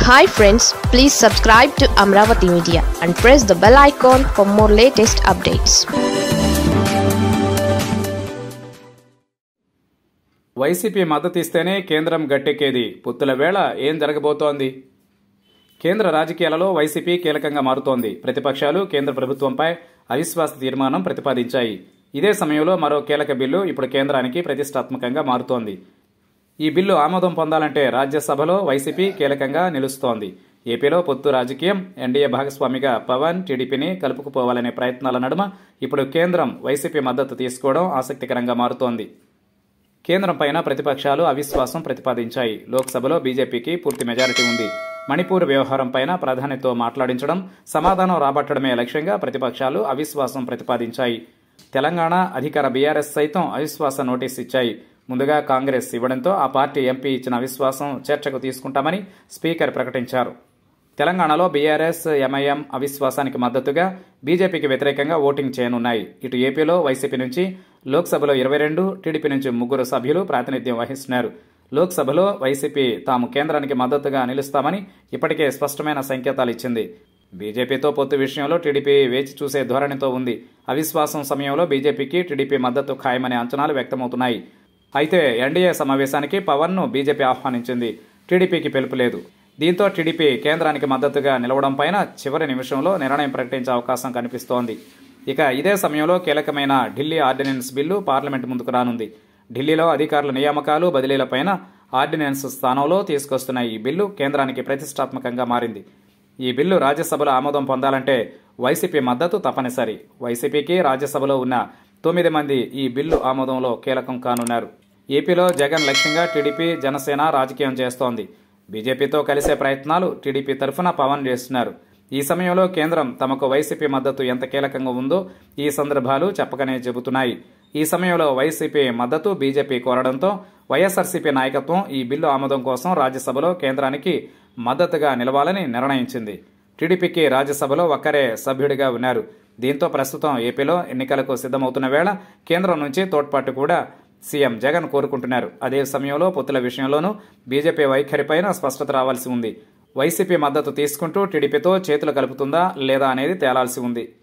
hi friends please subscribe to Amaravati media and press the bell icon for more latest updates YCP మద్దతు ఇస్తేనే కేంద్రం గట్టెక్కేది పొత్తుల వేళ ఏం జరగబోతోంది కేంద్ర రాజకీయాలలో వైసీపీ కీలకంగా మారుతోంది ప్రతిపక్షాలు కేంద్ర ప్రభుత్వంపై అవిశ్వాస తీర్మానం ప్రతిపాదించాయి ఇదే సమయంలో మరో కీలక బిల్లు ఇప్పుడు కేంద్రానికి ప్రతిష్టాత్మకంగా మారుతోంది ఈ బిల్లు ఆమోదం పొందాలంటే రాజ్యసభలో వైసీపీ కీలకంగా నిలుస్తోంది ఏపీలో పొత్తు రాజకీయం ఎన్డీఏ భాగస్వామిగా పవన్ టీడీపీని కలుపుకుపోవాలనే ప్రయత్నాల నడుమ ఇప్పుడు కేంద్రం వైసీపీ మద్దతు తీసుకోవడం ఆసక్తికరంగా మారుతోంది కేంద్రం పైన ప్రతిపక్షాలు అవిశ్వాసం ప్రతిపాదించాయి లోక్సభలో బీజేపీకి పూర్తి మెజారిటీ ఉంది మణిపూర్ వ్యవహారం పైన ప్రాధాన్యతతో మాట్లాడించడం సమాధానం రాబట్టడమే లక్ష్యంగా ప్రతిపక్షాలు అవిశ్వాసం ప్రతిపాదించాయి తెలంగాణ అధికార బీఆర్ఎస్ సైతం అవిశ్వాస నోటీస్ ఇచ్చాయి ముందుగా కాంగ్రెస్ ఇవ్వడంతో ఆ పార్టీ ఎంపీ ఇచ్చిన అవిశ్వాసం చర్చకు తీసుకుంటామని స్పీకర్ ప్రకటించారు తెలంగాణలో బీఆర్ఎస్ ఎంఐఎం అవిశ్వాసానికి మద్దతుగా బీజేపీకి వ్యతిరేకంగా ఓటింగ్ చేయనున్నాయి ఇటు ఏపీలో వైసీపీ నుంచి లోక్సభలో ఇరవై రెండు టీడీపీ నుంచి ముగ్గురు సభ్యులు ప్రాతినిధ్యం వహిస్తున్నారు లోక్సభలో వైసీపీ తాము కేంద్రానికి మద్దతుగా నిలుస్తామని ఇప్పటికే స్పష్టమైన సంకేతాలు ఇచ్చింది బీజేపీతో పొత్తు విషయంలో టీడీపీ వేచి చూసే ధోరణితో ఉంది అవిశ్వాసం సమయంలో బీజేపీకి టీడీపీ మద్దతు ఖాయమనే అంచనాలు వ్యక్తమవుతున్నాయి అయితే ఎన్డీఏ సమావేశానికి పవన్ను బీజేపీ ఆహ్వానించింది టీడీపీకి పిలుపు లేదు దీంతో టీడీపీ కేంద్రానికి మద్దతుగా నిలవడం పైన చివరి నిమిషంలో నిర్ణయం ప్రకటించే అవకాశం కనిపిస్తోంది ఇక ఇదే సమయంలో కీలకమైన ఢిల్లీ ఆర్డినెన్స్ బిల్లు పార్లమెంట్ ముందుకు రానుంది ఢిల్లీలో అధికారుల నియామకాలు బదిలీలపైన ఆర్డినెన్స్ స్థానంలో తీసుకొస్తున్న ఈ బిల్లు కేంద్రానికి ప్రతిష్టాత్మకంగా మారింది ఈ బిల్లు రాజ్యసభలో ఆమోదం పొందాలంటే వైసీపీ మద్దతు తప్పనిసరి వైసీపీకి రాజ్యసభలో ఉన్న తొమ్మిది మంది ఈ బిల్లు ఆమోదంలో కీలకం కానున్నారు ఏపీలో జగన్ లక్ష్యంగా టీడీపీ జనసేన రాజకీయం చేస్తోంది బీజేపీతో కలిసే ప్రయత్నాలు టీడీపీ తరఫున పవన్ చేస్తున్నారు ఈ సమయంలో కేంద్రం తమకు వైసీపీ మద్దతు ఎంత కీలకంగా ఉందో ఈ సందర్భాలు చెప్పకనే చెబుతున్నాయి ఈ సమయంలో వైసీపీ మద్దతు బీజేపీ కోరడంతో వైఎస్ఆర్సీపీ నాయకత్వం ఈ బిల్లు ఆమోదం కోసం రాజ్యసభలో కేంద్రానికి మద్దతుగా నిలవాలని నిర్ణయించింది టీడీపీకి రాజ్యసభలో ఒక్కరే సభ్యుడిగా ఉన్నారు దీంతో ప్రస్తుతం ఏపీలో ఎన్నికలకు సిద్ధమవుతున్న వేళ కేంద్రం నుంచి తోడ్పాటు కూడా సీఎం జగన్ కోరుకుంటున్నారు అదే సమయంలో పొత్తుల విషయంలోనూ బీజేపీ వైఖరిపైన స్పష్టత రావాల్సి ఉంది వైసీపీ మద్దతు తీసుకుంటూ టీడీపీతో చేతులు కలుపుతుందా లేదా అనేది తేలాల్సి ఉంది